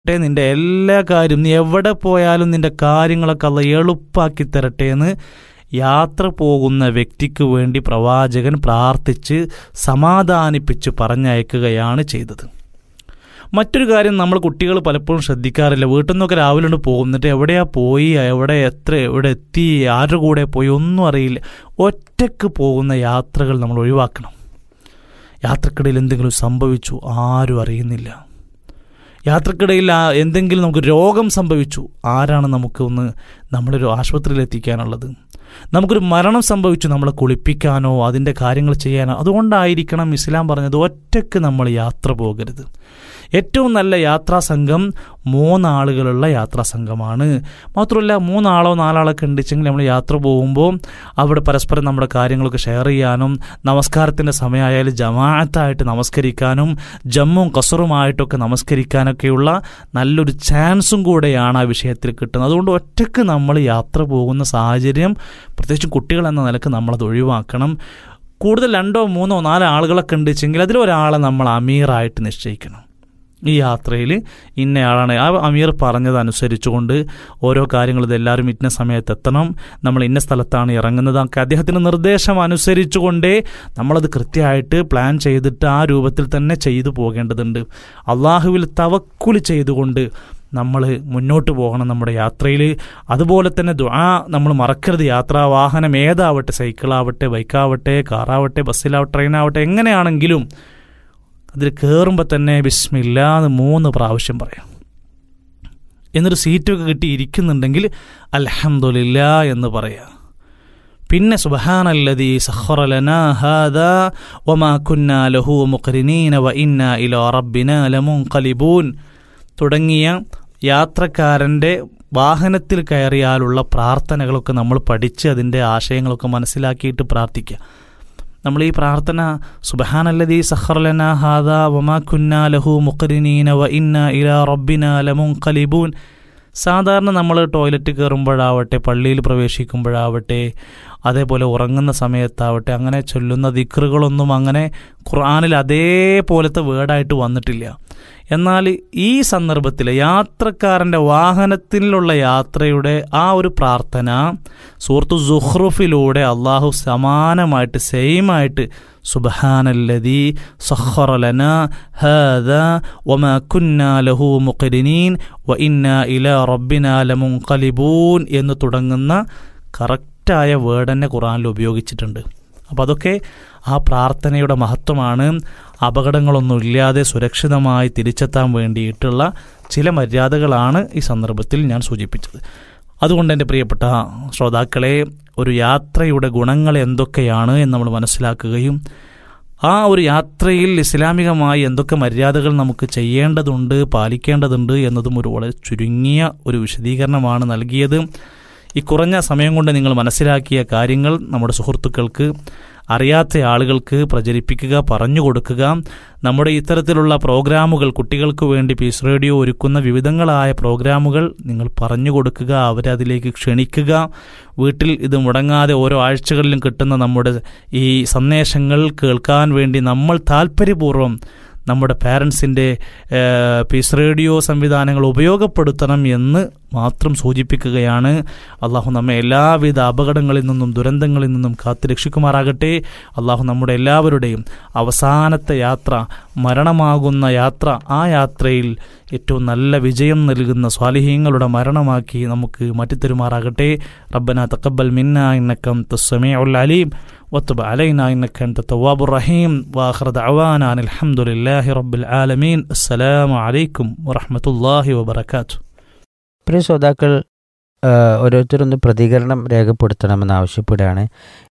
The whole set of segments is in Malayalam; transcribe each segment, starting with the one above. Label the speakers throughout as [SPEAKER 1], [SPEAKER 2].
[SPEAKER 1] തരട്ടെ നിന്റെ എല്ലാ കാര്യം നീ എവിടെ പോയാലും നിന്റെ കാര്യങ്ങളൊക്കെ അല്ല എളുപ്പാക്കി തരട്ടെ എന്ന് യാത്ര പോകുന്ന വ്യക്തിക്ക് വേണ്ടി പ്രവാചകൻ പ്രാർത്ഥിച്ച് സമാധാനിപ്പിച്ച് പറഞ്ഞയക്കുകയാണ് ചെയ്തത് മറ്റൊരു കാര്യം നമ്മൾ കുട്ടികൾ പലപ്പോഴും ശ്രദ്ധിക്കാറില്ല വീട്ടിൽ നിന്നൊക്കെ രാവിലെ കൊണ്ട് പോകും എന്നിട്ട് എവിടെയാ പോയി എവിടെ എത്ര എവിടെ എത്തി ആരുടെ കൂടെ പോയി ഒന്നും അറിയില്ല ഒറ്റക്ക് പോകുന്ന യാത്രകൾ നമ്മൾ ഒഴിവാക്കണം യാത്രക്കിടയിൽ എന്തെങ്കിലും സംഭവിച്ചു ആരും അറിയുന്നില്ല യാത്രക്കിടയിൽ ആ എന്തെങ്കിലും നമുക്ക് രോഗം സംഭവിച്ചു ആരാണ് നമുക്ക് ഒന്ന് നമ്മളൊരു ആശുപത്രിയിൽ എത്തിക്കാനുള്ളത് നമുക്കൊരു മരണം സംഭവിച്ചു നമ്മളെ കുളിപ്പിക്കാനോ അതിൻ്റെ കാര്യങ്ങൾ ചെയ്യാനോ അതുകൊണ്ടായിരിക്കണം ഇസ്ലാം പറഞ്ഞത് ഒറ്റക്ക് നമ്മൾ യാത്ര പോകരുത് ഏറ്റവും നല്ല യാത്രാ സംഘം മൂന്നാളുകളുള്ള യാത്രാ സംഘമാണ് മാത്രമല്ല മൂന്നാളോ നാലാളൊക്കെ ഉണ്ടെച്ചെങ്കിൽ നമ്മൾ യാത്ര പോകുമ്പോൾ അവിടെ പരസ്പരം നമ്മുടെ കാര്യങ്ങളൊക്കെ ഷെയർ ചെയ്യാനും നമസ്കാരത്തിൻ്റെ സമയമായാലും ജമാഅത്തായിട്ട് നമസ്കരിക്കാനും ജമ്മും കസറുമായിട്ടൊക്കെ നമസ്കരിക്കാനൊക്കെയുള്ള നല്ലൊരു ചാൻസും കൂടെയാണ് ആ വിഷയത്തിൽ കിട്ടുന്നത് അതുകൊണ്ട് ഒറ്റക്ക് നമ്മൾ യാത്ര പോകുന്ന സാഹചര്യം പ്രത്യേകിച്ചും കുട്ടികൾ എന്ന നിലക്ക് നമ്മളത് ഒഴിവാക്കണം കൂടുതൽ രണ്ടോ മൂന്നോ നാലോ ആളുകളൊക്കെ ഉണ്ടെച്ചെങ്കിൽ അതിലൊരാളെ നമ്മൾ അമീറായിട്ട് നിശ്ചയിക്കണം ഈ യാത്രയിൽ ഇന്നയാളാണ് ആ അമീർ പറഞ്ഞതനുസരിച്ചുകൊണ്ട് ഓരോ കാര്യങ്ങളും ഇതെല്ലാവരും ഇന്ന സമയത്ത് എത്തണം നമ്മൾ ഇന്ന സ്ഥലത്താണ് ഇറങ്ങുന്നത് ഒക്കെ അദ്ദേഹത്തിൻ്റെ നിർദ്ദേശം അനുസരിച്ചുകൊണ്ടേ നമ്മളത് കൃത്യമായിട്ട് പ്ലാൻ ചെയ്തിട്ട് ആ രൂപത്തിൽ തന്നെ ചെയ്തു പോകേണ്ടതുണ്ട് അള്ളാഹുവിൽ തവക്കുൽ ചെയ്തുകൊണ്ട് നമ്മൾ മുന്നോട്ട് പോകണം നമ്മുടെ യാത്രയിൽ അതുപോലെ തന്നെ ദുആ നമ്മൾ മറക്കരുത് യാത്രാ വാഹനം ഏതാവട്ടെ സൈക്കിളാവട്ടെ ബൈക്കാവട്ടെ കാറാവട്ടെ ബസ്സിലാവട്ടെ ട്രെയിനാവട്ടെ എങ്ങനെയാണെങ്കിലും അതിൽ കയറുമ്പോൾ തന്നെ ബിസ്മില്ല എന്ന് മൂന്ന് പ്രാവശ്യം പറയാം എന്നൊരു സീറ്റൊക്കെ കിട്ടി ഇരിക്കുന്നുണ്ടെങ്കിൽ അൽഹംദുലില്ല എന്ന് പറയാം പിന്നെ സുബഹാനല്ലതി സഹറലന ഹാദ വമാ കുന്ന ലഹു മുഖരിനീന വ ഇന്ന ഇല റബ്ബിന ലമുൻഖലിബൂൻ തുടങ്ങിയ യാത്രക്കാരൻ്റെ വാഹനത്തിൽ കയറിയാലുള്ള പ്രാർത്ഥനകളൊക്കെ നമ്മൾ പഠിച്ച് അതിൻ്റെ ആശയങ്ങളൊക്കെ മനസ്സിലാക്കിയിട്ട് പ്രാർത്ഥിക്കുക നമ്മൾ ഈ പ്രാർത്ഥന സുബഹാനല്ലതി സഹർലന ഹാദ വമാ കുന്ന ലഹു മുഖരിനീന വ ഇന്ന ഇല റബ്ബിന ലമുൻഖലിബൂൻ സാധാരണ നമ്മൾ ടോയ്ലറ്റ് കയറുമ്പോഴാവട്ടെ പള്ളിയിൽ പ്രവേശിക്കുമ്പോഴാവട്ടെ അതേപോലെ ഉറങ്ങുന്ന സമയത്താവട്ടെ അങ്ങനെ ചൊല്ലുന്ന ദിക്റുകളൊന്നും അങ്ങനെ ഖുർആാനിൽ അതേപോലത്തെ വേർഡായിട്ട് വന്നിട്ടില്ല എന്നാൽ ഈ സന്ദർഭത്തിൽ യാത്രക്കാരൻ്റെ വാഹനത്തിലുള്ള യാത്രയുടെ ആ ഒരു പ്രാർത്ഥന സൂറത്തു സുഹ്റുഫിലൂടെ അള്ളാഹു സമാനമായിട്ട് സെയിമായിട്ട് സുബഹാനല്ലതി സഹറലന ഹാദ വമാ കുന്ന ലഹു മുഖരിനീൻ വ ഇന്ന ഇല റബ്ബിന ലമുൻഖലിബൂൻ എന്ന് തുടങ്ങുന്ന കറക്റ്റായ വേർഡ് തന്നെ ഖുറാനിൽ ഉപയോഗിച്ചിട്ടുണ്ട് അപ്പോൾ അതൊക്കെ ആ പ്രാർത്ഥനയുടെ മഹത്വമാണ് അപകടങ്ങളൊന്നുമില്ലാതെ സുരക്ഷിതമായി തിരിച്ചെത്താൻ വേണ്ടിയിട്ടുള്ള ചില മര്യാദകളാണ് ഈ സന്ദർഭത്തിൽ ഞാൻ സൂചിപ്പിച്ചത് അതുകൊണ്ട് എൻ്റെ പ്രിയപ്പെട്ട ശ്രോതാക്കളെ ഒരു യാത്രയുടെ ഗുണങ്ങൾ എന്തൊക്കെയാണ് എന്ന് നമ്മൾ മനസ്സിലാക്കുകയും ആ ഒരു യാത്രയിൽ ഇസ്ലാമികമായി എന്തൊക്കെ മര്യാദകൾ നമുക്ക് ചെയ്യേണ്ടതുണ്ട് പാലിക്കേണ്ടതുണ്ട് എന്നതും ഒരു വളരെ ചുരുങ്ങിയ ഒരു വിശദീകരണമാണ് നൽകിയത് ഈ കുറഞ്ഞ സമയം കൊണ്ട് നിങ്ങൾ മനസ്സിലാക്കിയ കാര്യങ്ങൾ നമ്മുടെ സുഹൃത്തുക്കൾക്ക് അറിയാത്ത ആളുകൾക്ക് പ്രചരിപ്പിക്കുക പറഞ്ഞു കൊടുക്കുക നമ്മുടെ ഇത്തരത്തിലുള്ള പ്രോഗ്രാമുകൾ കുട്ടികൾക്ക് വേണ്ടി പീസ് റേഡിയോ ഒരുക്കുന്ന വിവിധങ്ങളായ പ്രോഗ്രാമുകൾ നിങ്ങൾ പറഞ്ഞു കൊടുക്കുക അവരെ അതിലേക്ക് ക്ഷണിക്കുക വീട്ടിൽ ഇത് മുടങ്ങാതെ ഓരോ ആഴ്ചകളിലും കിട്ടുന്ന നമ്മുടെ ഈ സന്ദേശങ്ങൾ കേൾക്കാൻ വേണ്ടി നമ്മൾ താല്പര്യപൂർവ്വം നമ്മുടെ പാരൻസിൻ്റെ പീസ് റേഡിയോ സംവിധാനങ്ങൾ ഉപയോഗപ്പെടുത്തണം എന്ന് മാത്രം സൂചിപ്പിക്കുകയാണ് അള്ളാഹു നമ്മെ എല്ലാവിധ അപകടങ്ങളിൽ നിന്നും ദുരന്തങ്ങളിൽ നിന്നും കാത്തു രക്ഷിക്കുമാറാകട്ടെ അള്ളാഹു നമ്മുടെ എല്ലാവരുടെയും അവസാനത്തെ യാത്ര മരണമാകുന്ന യാത്ര ആ യാത്രയിൽ ഏറ്റവും നല്ല വിജയം നൽകുന്ന സ്വാലിഹീങ്ങളുടെ മരണമാക്കി നമുക്ക് മാറ്റിത്തരുമാറാകട്ടെ റബ്ബന തക്കബൽ മിന്ന ഇന്നക്കം തസ്സമീ ഉൽ അലീം وتب علينا إنك أنت التواب الرحيم وآخر دعوانا أن الحمد لله رب العالمين السلام عليكم ورحمة الله وبركاته
[SPEAKER 2] പ്രിയ ശ്രോതാക്കൾ ഓരോരുത്തരൊന്ന് പ്രതികരണം രേഖപ്പെടുത്തണമെന്ന് ആവശ്യപ്പെടുകയാണ്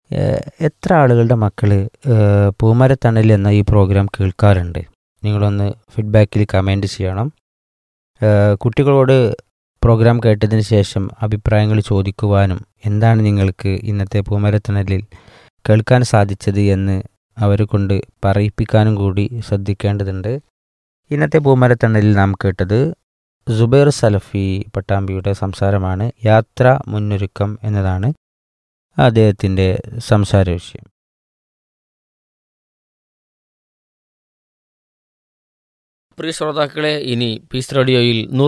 [SPEAKER 2] എത്ര ആളുകളുടെ മക്കൾ പൂമരത്തണൽ എന്ന ഈ പ്രോഗ്രാം കേൾക്കാറുണ്ട് നിങ്ങളൊന്ന് ഫീഡ്ബാക്കിൽ കമൻറ്റ് ചെയ്യണം കുട്ടികളോട് പ്രോഗ്രാം കേട്ടതിന് ശേഷം അഭിപ്രായങ്ങൾ ചോദിക്കുവാനും എന്താണ് നിങ്ങൾക്ക് ഇന്നത്തെ പൂമരത്തണലിൽ കേൾക്കാൻ സാധിച്ചത് എന്ന് അവരെ കൊണ്ട് പറയിപ്പിക്കാനും കൂടി ശ്രദ്ധിക്കേണ്ടതുണ്ട് ഇന്നത്തെ പൂമരത്തണലിൽ നാം കേട്ടത് സുബൈർ സലഫി പട്ടാമ്പിയുടെ സംസാരമാണ് യാത്ര മുന്നൊരുക്കം എന്നതാണ് അദ്ദേഹത്തിൻ്റെ സംസാര വിഷയം
[SPEAKER 3] പ്രിയ ശ്രോതാക്കളെ ഇനി പീസ് റേഡിയോയിൽ